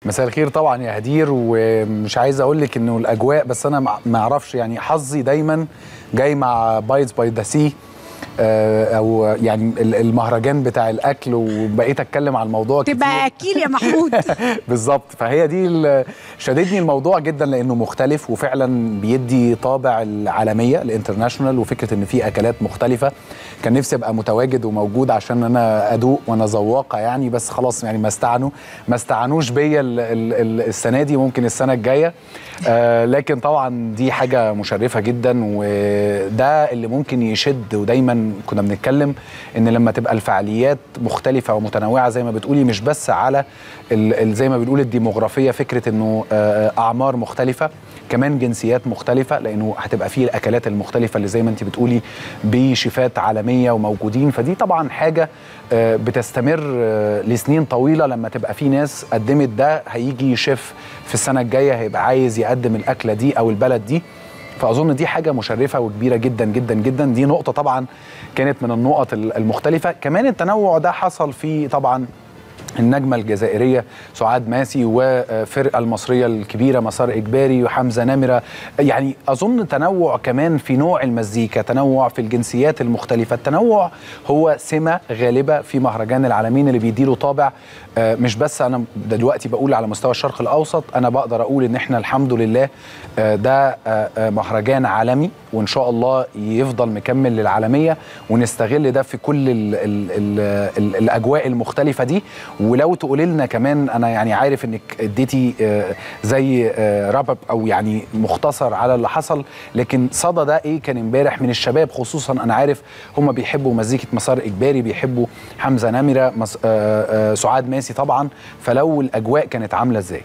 مساء الخير طبعا يا هدير ومش عايز اقول لك انه الاجواء بس انا ما- ما اعرفش يعني حظي دايما جاي مع بايتس باي ذا سي او يعني ال- المهرجان بتاع الاكل وبقيت اتكلم على الموضوع كتير تبقى اكيل يا محمود بالظبط فهي دي ال- شددني الموضوع جدا لانه مختلف وفعلا بيدي طابع العالميه الانترناشونال وفكره ان في اكلات مختلفه كان نفسي ابقى متواجد وموجود عشان انا ادوق وانا ذواقه يعني بس خلاص يعني ما استعنوا ما استعنوش بيا ال- ال- ال- السنه دي ممكن السنه الجايه آه لكن طبعا دي حاجه مشرفه جدا وده اللي ممكن يشد ودايما كنا بنتكلم ان لما تبقى الفعاليات مختلفه ومتنوعه زي ما بتقولي مش بس على ال- ال- زي ما بنقول الديموغرافيه فكره انه آه، اعمار مختلفه كمان جنسيات مختلفه لانه هتبقى فيه الاكلات المختلفه اللي زي ما انت بتقولي بشيفات عالميه وموجودين فدي طبعا حاجه آه، بتستمر آه، لسنين طويله لما تبقى في ناس قدمت ده هيجي شيف في السنه الجايه هيبقى عايز يقدم الاكله دي او البلد دي فاظن دي حاجه مشرفه وكبيره جدا جدا جدا دي نقطه طبعا كانت من النقط المختلفه كمان التنوع ده حصل في طبعا النجمة الجزائرية سعاد ماسي وفرقة المصرية الكبيرة مسار إجباري وحمزة نمرة يعني أظن تنوع كمان في نوع المزيكا تنوع في الجنسيات المختلفة التنوع هو سمة غالبة في مهرجان العالمين اللي بيديله طابع آه، مش بس أنا دلوقتي بقول على مستوى الشرق الأوسط أنا بقدر أقول إن إحنا الحمد لله آه، ده آه، آه، مهرجان عالمي وإن شاء الله يفضل مكمل للعالمية ونستغل ده في كل ال ال ال ال الأجواء المختلفة دي ولو تقولي لنا كمان انا يعني عارف انك اديتي آه، زي راب اب او يعني مختصر على اللي حصل لكن صدى ده ايه كان امبارح من الشباب خصوصا انا عارف هم بيحبوا مزيكه مسار اجباري بيحبوا حمزه نمره مس- آه، آه، سعاد ماسي طبعا فلو الاجواء كانت عامله ازاي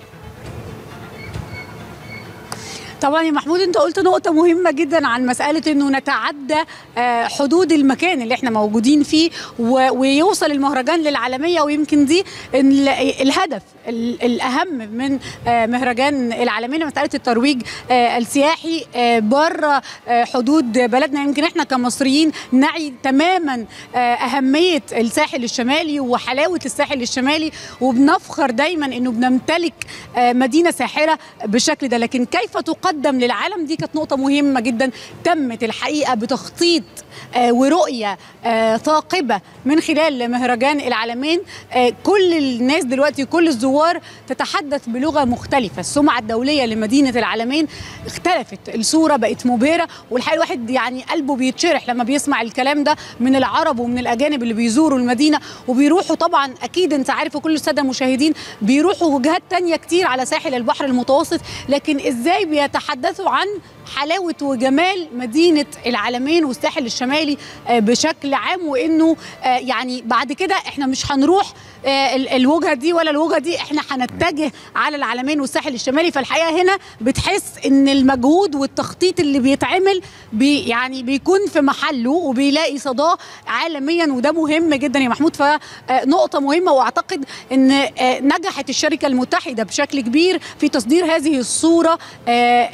طبعا يا محمود انت قلت نقطة مهمة جدا عن مسألة انه نتعدى آه، حدود المكان اللي احنا موجودين فيه و- ويوصل المهرجان للعالمية ويمكن دي ال- الهدف ال- الأهم من آه، مهرجان العالمية مسألة الترويج آه، السياحي آه، بره آه، حدود بلدنا يمكن احنا كمصريين نعي تماما آه، أهمية الساحل الشمالي وحلاوة الساحل الشمالي وبنفخر دايما انه بنمتلك آه، مدينة ساحرة بالشكل ده لكن كيف تقدم للعالم دي كانت نقطة مهمة جدا تمت الحقيقة بتخطيط آه، ورؤية آه، ثاقبة من خلال مهرجان العالمين آه، كل الناس دلوقتي كل الزوار تتحدث بلغة مختلفة السمعة الدولية لمدينة العالمين اختلفت الصورة بقت مبهرة والحقيقة الواحد يعني قلبه بيتشرح لما بيسمع الكلام ده من العرب ومن الأجانب اللي بيزوروا المدينة وبيروحوا طبعا أكيد أنت عارف وكل السادة المشاهدين بيروحوا وجهات تانية كتير على ساحل البحر المتوسط لكن إزاي بيتحدثوا عن حلاوة وجمال مدينة العالمين والساحل الشمالي آه، بشكل عام وإنه آه، يعني بعد كده إحنا مش هنروح آه، ال- الوجهة دي ولا الوجهة دي إحنا هنتجه على العالمين والساحل الشمالي فالحقيقة هنا بتحس إن المجهود والتخطيط اللي بيتعمل بي يعني بيكون في محله وبيلاقي صداه عالميا وده مهم جدا يا محمود فنقطة مهمة وأعتقد إن آه، نجحت الشركة المتحدة بشكل كبير في تصدير هذه الصورة آه،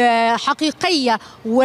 الحقيقية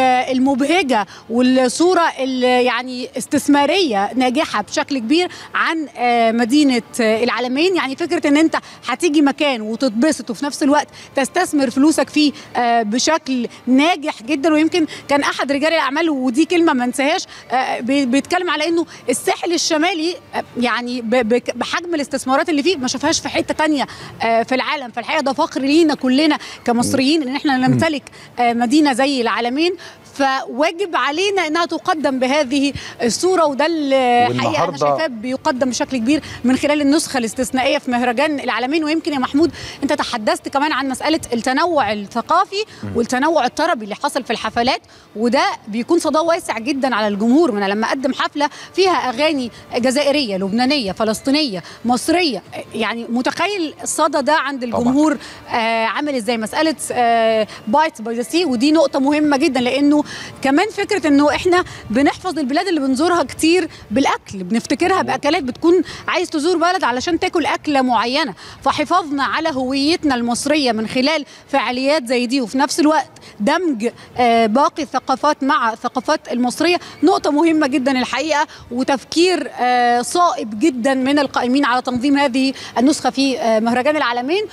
والمبهجة والصورة ال- يعني استثمارية ناجحة بشكل كبير عن آه، مدينة آه، العالمين يعني فكرة ان انت هتيجي مكان وتتبسط وفي نفس الوقت تستثمر فلوسك فيه آه، بشكل ناجح جدا ويمكن كان احد رجال الاعمال ودي كلمة ما انساهاش آه، بي- بيتكلم على انه الساحل الشمالي آه، يعني ب- ب- بحجم الاستثمارات اللي فيه ما شافهاش في حتة تانية آه، في العالم فالحقيقة ده فخر لينا كلنا كمصريين ان احنا نمتلك آه، مدينة زي العالمين فواجب علينا انها تقدم بهذه الصوره وده اللي حقيقه انا والنهاردة- شايفاه بيقدم بشكل كبير من خلال النسخه الاستثنائيه في مهرجان العالمين ويمكن يا محمود انت تحدثت كمان عن مساله التنوع الثقافي والتنوع الطربي اللي حصل في الحفلات وده بيكون صداه واسع جدا على الجمهور من لما اقدم حفله فيها اغاني جزائريه لبنانيه فلسطينيه مصريه يعني متخيل الصدى ده عند الجمهور آه عامل ازاي مساله آه بايت باي ذا سي ودي نقطه مهمه جدا لانه كمان فكره انه احنا بنحفظ البلاد اللي بنزورها كتير بالاكل بنفتكرها باكلات بتكون عايز تزور بلد علشان تاكل اكله معينه فحفاظنا على هويتنا المصريه من خلال فعاليات زي دي وفي نفس الوقت دمج آه باقي الثقافات مع الثقافات المصريه نقطه مهمه جدا الحقيقه وتفكير آه صائب جدا من القائمين على تنظيم هذه النسخه في آه مهرجان العالمين